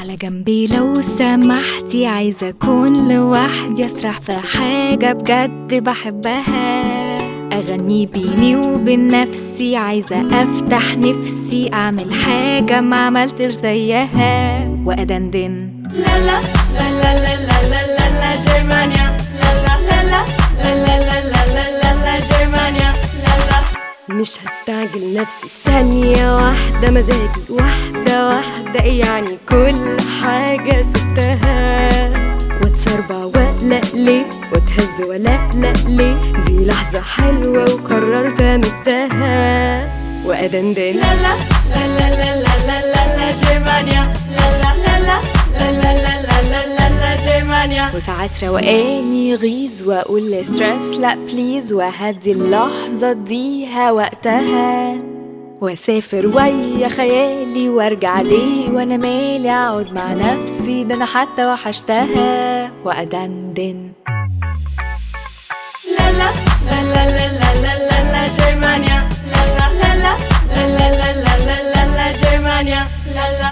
على جنبي لو سمحتي عايزة أكون لوحدي أسرح في حاجة بجد بحبها أغني بيني وبين نفسي عايزة أفتح نفسي أعمل حاجة ما عملتش زيها وأدندن لا لا لا لا لا لا لا لا لا جرمانيا لا لا لا لا لا لا لا لا لا لا لا جرمانيا لا لا مش هستعجل نفسي ثانية واحدة مزاجي واحدة واحدة يعني كل حاجة سبتها واتسربع واقلق ليه واتهز ولا لا ليه دي لحظة حلوة وقررت امدها وادندن لا لا لا لا لا لا لا لا لا جرمانيا لا لا لا لا لا لا لا لا لا لا لا جرمانيا وساعات روقاني يغيظ واقول ستريس لا بليز وهدي اللحظة اديها وقتها واسافر ويا خيالي وارجع ليه وانا مالي اقعد مع نفسي ده انا حتى وحشتها وادندن